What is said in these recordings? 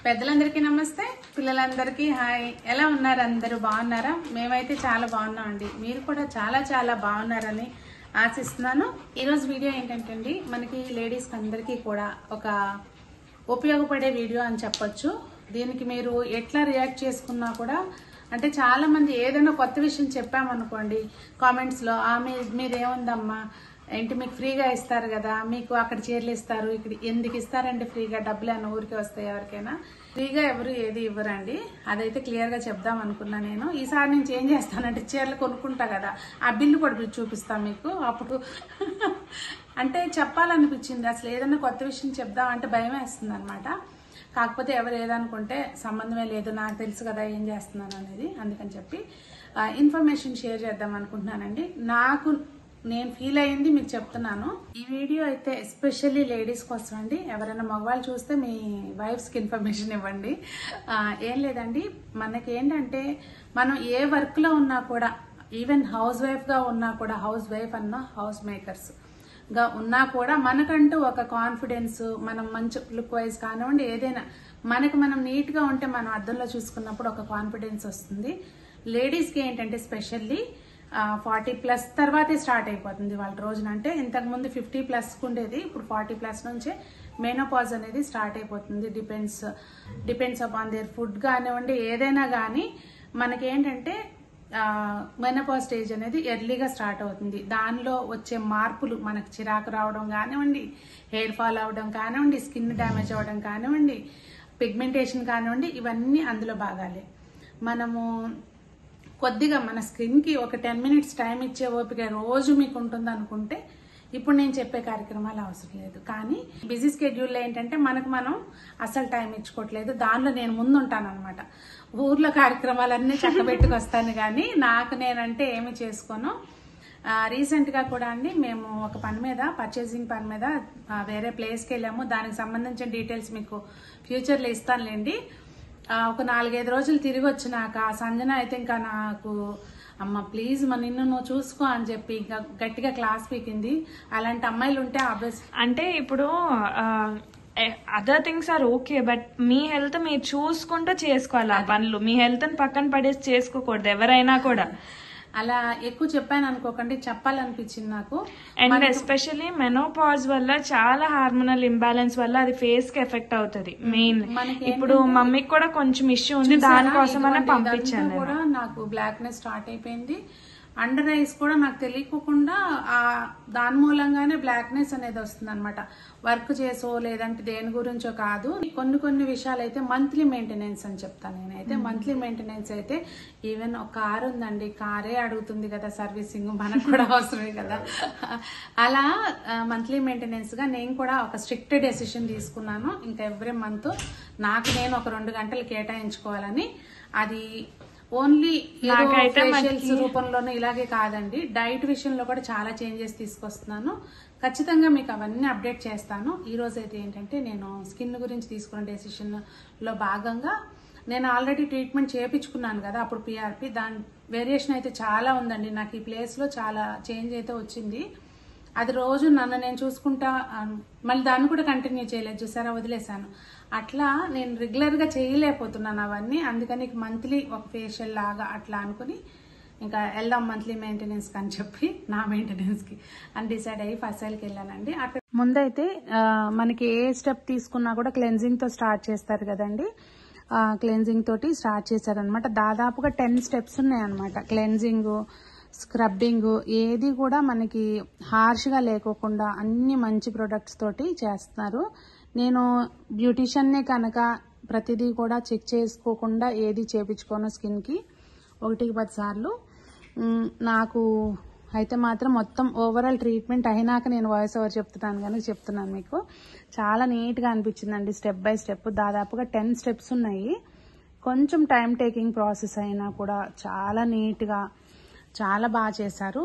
పెద్దలందరికీ నమస్తే పిల్లలందరికీ హాయ్ ఎలా ఉన్నారు అందరూ బాగున్నారా మేమైతే చాలా బాగున్నామండి మీరు కూడా చాలా చాలా బాగున్నారని ఆశిస్తున్నాను ఈరోజు వీడియో ఏంటంటే అండి మనకి లేడీస్కి అందరికీ కూడా ఒక ఉపయోగపడే వీడియో అని చెప్పొచ్చు దీనికి మీరు ఎట్లా రియాక్ట్ చేసుకున్నా కూడా అంటే చాలా మంది ఏదైనా కొత్త విషయం చెప్పామనుకోండి కామెంట్స్ లో ఆ మీ మీరేముందమ్మా ఏంటి మీకు ఫ్రీగా ఇస్తారు కదా మీకు అక్కడ చీరలు ఇస్తారు ఇక్కడ ఎందుకు ఇస్తారండి ఫ్రీగా డబ్బులు అన్న ఊరికి వస్తాయి ఎవరికైనా ఫ్రీగా ఎవరు ఏది ఇవ్వరండి అదైతే క్లియర్ గా చెప్దాం అనుకున్నా నేను ఈసారి నుంచి ఏం చేస్తానంటే చీరలు కొనుక్కుంటా కదా ఆ బిల్లు కూడా చూపిస్తాను మీకు అప్పుడు అంటే చెప్పాలనిపించింది అసలు ఏదైనా కొత్త విషయం చెప్దాం అంటే భయం వేస్తుంది అనమాట కాకపోతే ఎవరు ఏదనుకుంటే సంబంధమే లేదు నాకు తెలుసు కదా ఏం చేస్తున్నాను అనేది అందుకని చెప్పి ఇన్ఫర్మేషన్ షేర్ చేద్దాం అనుకుంటున్నానండి నాకు నేను ఫీల్ అయ్యింది మీకు చెప్తున్నాను ఈ వీడియో అయితే ఎస్పెషల్లీ లేడీస్ కోసం అండి ఎవరైనా మగవాళ్ళు చూస్తే మీ వైఫ్స్కి ఇన్ఫర్మేషన్ ఇవ్వండి ఆ, ఏం లేదండి మనకి ఏంటంటే మనం ఏ వర్క్లో ఉన్నా కూడా ఈవెన్ హౌస్ వైఫ్గా ఉన్నా కూడా హౌస్ వైఫ్ అన్న హౌస్ మేకర్స్ గా ఉన్నా కూడా మనకంటూ ఒక కాన్ఫిడెన్స్ మనం మంచి లుక్ వైజ్ కానివ్వండి ఏదైనా మనకు మనం నీట్ గా ఉంటే మనం అద్దంలో చూసుకున్నప్పుడు ఒక కాన్ఫిడెన్స్ వస్తుంది లేడీస్ కి ఏంటంటే స్పెషల్లీ ఫార్టీ ప్లస్ తర్వాతే స్టార్ట్ అయిపోతుంది వాళ్ళ రోజున అంటే ఇంతకు ముందు ఫిఫ్టీ ప్లస్ ఉండేది ఇప్పుడు ఫార్టీ ప్లస్ నుంచే మెనోపాజ్ అనేది స్టార్ట్ అయిపోతుంది depends depends upon their food కానివ్వండి ఏదైనా కానీ మనకేంటంటే మెనోపాజ్ స్టేజ్ అనేది ఎర్లీగా స్టార్ట్ అవుతుంది దానిలో వచ్చే మార్పులు మనకు చిరాకు రావడం కానివ్వండి హెయిర్ ఫాల్ అవడం కానివ్వండి స్కిన్ డ్యామేజ్ అవ్వడం కానివ్వండి పిగ్మెంటేషన్ కానివ్వండి ఇవన్నీ అందులో భాగాలే మనము కొద్దిగా మన స్కిన్ కి ఒక టెన్ మినిట్స్ టైం ఇచ్చే ఓపిక రోజు మీకు ఉంటుంది అనుకుంటే ఇప్పుడు నేను చెప్పే కార్యక్రమాలు అవసరం లేదు కానీ బిజీ స్కెడ్యూల్లో ఏంటంటే మనకు మనం అసలు టైం ఇచ్చుకోవట్లేదు దానిలో నేను ముందు ఉంటాను అనమాట ఊర్లో కార్యక్రమాలన్నీ చక్కబెట్టుకొస్తాను కానీ నాకు నేనంటే ఏమి చేసుకోను రీసెంట్ గా కూడా అండి మేము ఒక పని మీద పర్చేసింగ్ పని మీద ఆ, వేరే ప్లేస్కి వెళ్ళాము దానికి సంబంధించిన డీటెయిల్స్ మీకు ఫ్యూచర్లో ఇస్తానులేండి ఆ, ఒక నాలుగైదు రోజులు తిరిగి వచ్చినాక ఆ సంజన అయితే ఇంకా నాకు అమ్మ ప్లీజ్ మా నిన్ను నువ్వు చూసుకో అని చెప్పి ఇంకా గట్టిగా క్లాస్ పీకింది అలాంటి అమ్మాయిలు ఉంటే ఆబ్వియస్ అంటే ఇప్పుడు other things are okay but మీ హెల్త్ మీరు చూసుకుంటూ చేసుకోవాలి ఆ పనులు మీ హెల్త్ పక్కన పడేసి చేసుకోకూడదు ఎవరైనా కూడా అలా ఎక్కువ చెప్పాను అనుకోకండి చెప్పాలనిపించింది నాకు అండ్ ఎస్పెషల్లీ మెనోపాజ్ వల్ల చాలా హార్మోనల్ ఇంబ్యాలెన్స్ వల్ల అది ఫేస్ కి ఎఫెక్ట్ అవుతుంది మెయిన్ మనకి ఇప్పుడు మమ్మీకి కూడా కొంచెం ఇష్యూ ఉంది దానికోసం అనే ఇదిగోండి, పంపించాను ఇదంతా కూడా నాకు బ్లాక్నెస్ స్టార్ట్ అయిపోయింది అండర్ ఐస్ కూడా నాకు తెలియకుండా ఆ దాని మూలంగానే బ్లాక్నెస్ అనేది వస్తుంది అనమాట వర్క్ చేసో లేదంటే దేని గురించో కాదు కొన్ని కొన్ని విషయాలు అయితే మంత్లీ మెయింటెనెన్స్ అని చెప్తాను నేనైతే మంత్లీ మెయింటెనెన్స్ అయితే ఈవెన్ ఒక కార్ ఉందండి కారే అడుగుతుంది కదా సర్వీసింగ్ మనకు కూడా అవసరమే కదా అలా మంత్లీ మెయింటెనెన్స్ గా నేను కూడా ఒక స్ట్రిక్ట్ డెసిషన్ తీసుకున్నాను ఇంకా ఎవ్రీ మంత్ నాకు నేను ఒక రెండు గంటలు కేటాయించుకోవాలని అది ఓన్లీ నాకైతే ఫేషియల్స్ రూపంలోనే ఇలాగే కాదండి డైట్ విషయంలో కూడా చాలా చేంజెస్ తీసుకొస్తున్నాను ఖచ్చితంగా మీకు అవన్నీ అప్డేట్ చేస్తాను ఈ రోజు అయితే ఏంటంటే నేను స్కిన్ గురించి తీసుకున్న డెసిషన్ లో భాగంగా నేను ఆల్రెడీ ట్రీట్మెంట్ చేయించుకున్నాను కదా అప్పుడు పిఆర్పి దాని వేరియేషన్ అయితే చాలా ఉందండి నాకు ఈ ప్లేస్ లో చాలా చేంజ్ అయితే వచ్చింది అది రోజు నన్ను నేను చూసుకుంటా ఆ, మళ్ళీ దాన్ని కూడా కంటిన్యూ చేయలేదు చూసారా వదిలేశాను అట్లా నేను రెగ్యులర్ గా చేయలేకపోతున్నాను అవన్నీ అందుకని మంత్లీ ఒక ఫేషియల్ లాగా అట్లా అనుకుని ఇంకా వెళ్దాం మంత్లీ మెయింటెనెన్స్ అని చెప్పి నా మెయింటెనెన్స్ కి అని డిసైడ్ అయ్యి ఫసల్కి వెళ్ళానండి అక్కడ ముందైతే ఆ, మనకి ఏ స్టెప్ తీసుకున్నా కూడా క్లెన్జింగ్ తో స్టార్ట్ చేస్తారు కదండి క్లెన్జింగ్ తోటి స్టార్ట్ చేశారనమాట దాదాపుగా టెన్ స్టెప్స్ ఉన్నాయన్నమాట క్లెన్జింగ్ స్క్రబ్బింగ్ ఏది కూడా మనకి హార్ష్గా లేకోకుండా అన్ని మంచి ప్రొడక్ట్స్ తోటి చేస్తున్నారు నేను బ్యూటిషియన్నే కనుక ప్రతిదీ కూడా చెక్ చేసుకోకుండా ఏది చేపించుకోను స్కిన్కి ఒకటికి పది సార్లు మ్, నాకు అయితే మాత్రం మొత్తం ఓవరాల్ ట్రీట్మెంట్ అయినాక నేను వాయిస్ ఓవర్ చెప్తున్నాను కనుక చెప్తున్నాను మీకు చాలా నీట్గా అనిపించిందండి స్టెప్ బై స్టెప్ దాదాపుగా టెన్ స్టెప్స్ ఉన్నాయి కొంచెం టైం టేకింగ్ ప్రాసెస్ అయినా కూడా చాలా నీట్గా చాలా బాగా చేశారు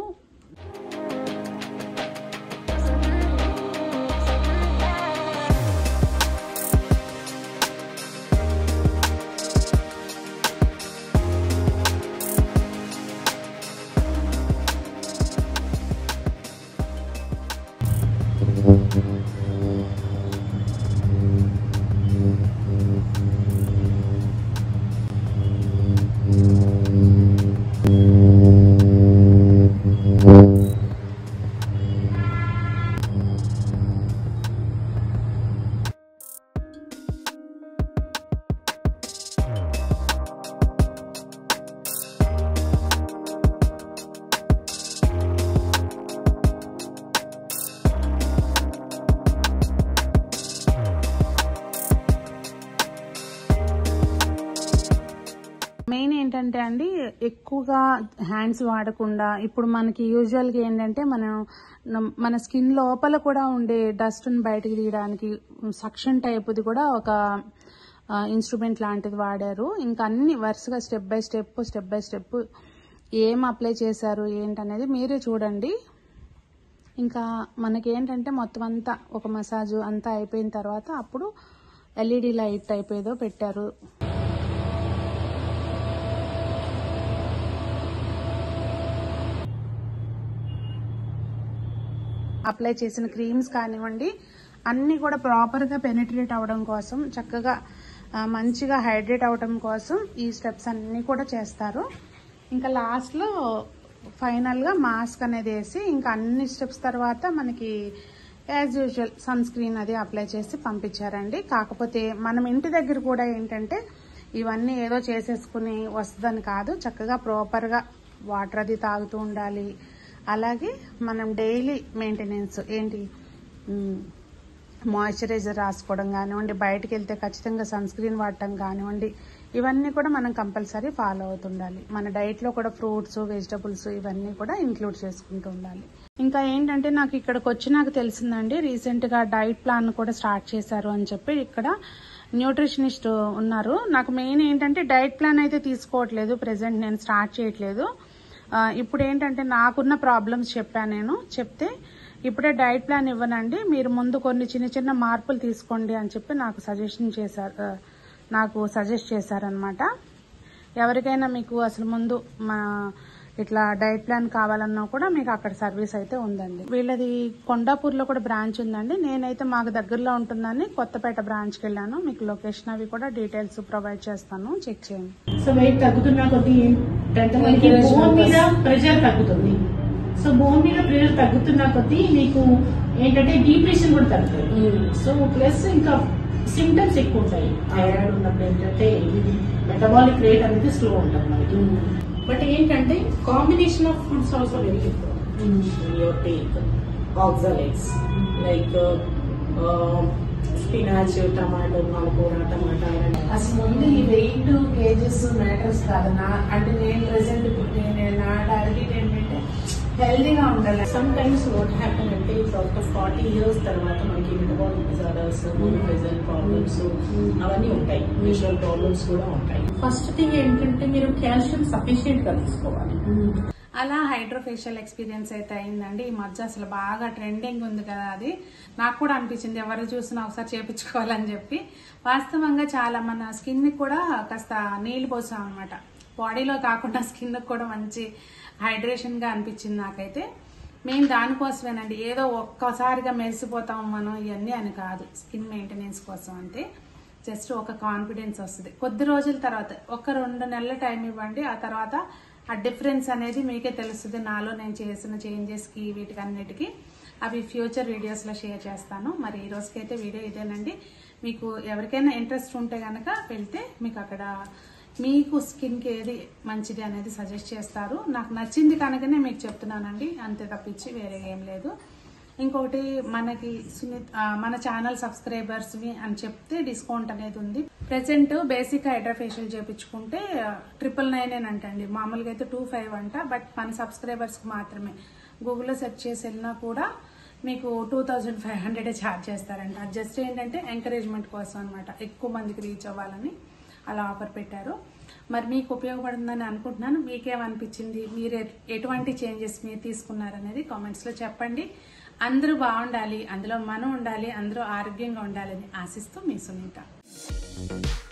ఏంటంటే అండి ఎక్కువగా హ్యాండ్స్ వాడకుండా ఇప్పుడు మనకి యూజువల్గా ఏంటంటే మనం నమ్- మన స్కిన్ లోపల కూడా ఉండే డస్ట్ని బయటకు తీయడానికి సక్షన్ టైప్ది కూడా ఒక ఇన్స్ట్రుమెంట్ లాంటిది వాడారు ఇంకా అన్ని వరుసగా step by step step by step ఏం అప్లై చేశారు ఏంటనేది మీరే చూడండి ఇంకా మనకి ఏంటంటే మొత్తం అంతా ఒక మసాజ్ అంతా అయిపోయిన తర్వాత అప్పుడు ఎల్ఈడి లైట్ టైప్ ఏదో పెట్టారు అప్లై చేసిన క్రీమ్స్ కానివ్వండి అన్నీ కూడా ప్రాపర్గా పెనిట్రేట్ అవ్వడం కోసం చక్కగా ఆ, మంచిగా హైడ్రేట్ అవ్వడం కోసం ఈ స్టెప్స్ అన్నీ కూడా చేస్తారు ఇంకా లాస్ట్లో ఫైనల్గా మాస్క్ అనేది వేసి ఇంకా అన్ని స్టెప్స్ తర్వాత మనకి యాజ్ యూజువల్ సన్ స్క్రీన్ అది అప్లై చేసి పంపించారండి కాకపోతే మనం ఇంటి దగ్గర కూడా ఏంటంటే ఇవన్నీ ఏదో చేసేసుకుని వస్తుందని కాదు చక్కగా ప్రాపర్గా వాటర్ అది తాగుతూ ఉండాలి అలాగే మనం డైలీ మెయింటెనెన్స్ ఏంటి మాయిశ్చరైజర్ రాసుకోవడం కానివ్వండి బయటకు వెళ్తే ఖచ్చితంగా సన్ స్క్రీన్ వాడటం కానివ్వండి ఇవన్నీ కూడా మనం కంపల్సరీ ఫాలో అవుతుండాలి మన డైట్లో కూడా ఫ్రూట్స్ వెజిటబుల్స్ ఇవన్నీ కూడా ఇంక్లూడ్ చేసుకుంటూ ఉండాలి ఇంకా ఏంటంటే నాకు ఇక్కడికి వచ్చి నాకు తెలిసిందండి రీసెంట్గా డైట్ ప్లాన్ కూడా స్టార్ట్ చేశారు అని చెప్పి ఇక్కడ న్యూట్రిషనిస్ట్ ఉన్నారు నాకు మెయిన్ ఏంటంటే డైట్ ప్లాన్ అయితే తీసుకోవట్లేదు ప్రెసెంట్ నేను స్టార్ట్ చేయట్లేదు ఆ, ఇప్పుడు ఏంటంటే నాకున్న ప్రాబ్లమ్స్ చెప్పాను నేను చెప్తే ఇప్పుడే డైట్ ప్లాన్ ఇవ్వనండి మీరు ముందు కొన్ని చిన్న చిన్న మార్పులు తీసుకోండి అని చెప్పి నాకు సజెషన్ చేశారు ఆ, నాకు సజెస్ట్ చేశారనమాట ఎవరికైనా మీకు అసలు ముందు మా ఇట్లా డైట్ ప్లాన్ కావాలన్నా కూడా మీకు అక్కడ సర్వీస్ అయితే ఉందండి వీళ్ళది కొండాపూర్లో కూడా బ్రాంచ్ ఉందండి నేనైతే మాకు దగ్గరలో ఉంటుందని కొత్తపేట బ్రాంచ్కి వెళ్ళాను మీకు లొకేషన్ అవి కూడా డీటెయిల్స్ ప్రొవైడ్ చేస్తాను చెక్ చేయండి సో వెయిట్ తగ్గుతున్న కొద్దీ ఏంటంటే మనకి Encouragement బోన్ మీద వస్తుంది. ప్రెషర్ తగ్గుతుంది సో బోన్ మీద ప్రెషర్ తగ్గుతున్న కొద్దీ మీకు ఏంటంటే డిప్రెషన్ కూడా తగ్గుతుంది సో ప్లస్ ఇంకా సిమ్టమ్స్ ఎక్కువ ఉంటాయి థైరాయిడ్ ఉన్నప్పుడు ఏంటంటే మెటబాలిక్ రేట్ అనేది స్లో ఉంటుంది మనకి బట్ ఏంటంటే combination of foods also very important your take oxalates like spinach tomato పాలకూర టమాటా అసలు ముందు ఈ వెయిట్ కేజెస్ మ్యాటర్స్ కాదు నా అంటే నేను ప్రెసెంట్ ఇప్పుడు నేను నా టార్గెట్ ఏంటంటే హెల్దీగా ఉండాలి సమ్ టైమ్స్ వాట్ హ్యాపన్ అంటే ఆఫ్టర్ ఫార్టీ ఇయర్స్ తర్వాత మనకి మెటబాలిక్ డిజార్డర్స్ ప్రెజర్ ప్రాబ్లమ్స్ అవన్నీ ఉంటాయి విజువల్ ప్రాబ్లమ్స్ కూడా ఉంటాయి ఫస్ట్ థింగ్ ఏంటంటే మీరు కాల్షియం సఫిషియెంట్ గా తీసుకోవాలి అలా హైడ్రోఫేషియల్ ఎక్స్పీరియన్స్ అయితే అయిందండి ఈ మధ్య అసలు బాగా ట్రెండింగ్ ఉంది కదా అది నాకు కూడా అనిపించింది ఎవరు చూసినా ఒకసారి చేపించుకోవాలని చెప్పి వాస్తవంగా చాలా మన స్కిన్ ని కూడా కాస్త నీళ్లు పోసాం అనమాట బాడీలో కాకుండా స్కిన్ కూడా మంచి హైడ్రేషన్ గా అనిపించింది నాకైతే మేము దానికోసమేనండి ఏదో ఒక్కసారిగా మెరిసిపోతాం మనం ఇవన్నీ అని కాదు స్కిన్ మెయింటెనెన్స్ కోసం అంటే జస్ట్ ఒక కాన్ఫిడెన్స్ వస్తుంది కొద్ది రోజుల తర్వాత ఒక రెండు నెలల టైం ఇవ్వండి ఆ తర్వాత ఆ డిఫరెన్స్ అనేది మీకే తెలుస్తుంది నాలో నేను చేసిన చేంజెస్కి వీటికి అన్నిటికీ అవి ఫ్యూచర్ వీడియోస్లో షేర్ చేస్తాను మరి ఈ రోజుకైతే వీడియో ఇదేనండి మీకు ఎవరికైనా ఇంట్రెస్ట్ ఉంటే కనుక వెళ్తే మీకు అక్కడ మీకు స్కిన్కి ఏది మంచిది అనేది సజెస్ట్ చేస్తారు నాకు నచ్చింది కనుకనే మీకు చెప్తున్నానండి అంతే తప్పించి వేరే ఏం లేదు ఇంకొకటి మనకి సునీత్ ఆ, మన ఛానల్ సబ్స్క్రైబర్స్ అని చెప్తే డిస్కౌంట్ అనేది ఉంది ప్రెసెంట్ బేసిక్ హైడ్రా ఫేషియల్ చేపించుకుంటే ట్రిపుల్ నైన్ అంటండి మామూలుగా అయితే టూ ఫైవ్ అంట బట్ మన సబ్స్క్రైబర్స్ కి మాత్రమే గూగుల్లో సెర్చ్ చేసి వెళ్ళినా కూడా మీకు two thousand five hundred charge చేస్తారంట అది జస్ట్ ఏంటంటే ఎంకరేజ్మెంట్ కోసం అనమాట ఎక్కువ మందికి రీచ్ అవ్వాలని అలా ఆఫర్ పెట్టారు మరి మీకు ఉపయోగపడుతుందని అనుకుంటున్నాను మీకేమనిపించింది మీరు ఎ- ఎటువంటి చేంజెస్ మీరు తీసుకున్నారనేది కామెంట్స్లో చెప్పండి అందరూ బాగుండాలి అందులో మనం ఉండాలి అందరూ ఆరోగ్యంగా ఉండాలని ఆశిస్తూ మీ సునీత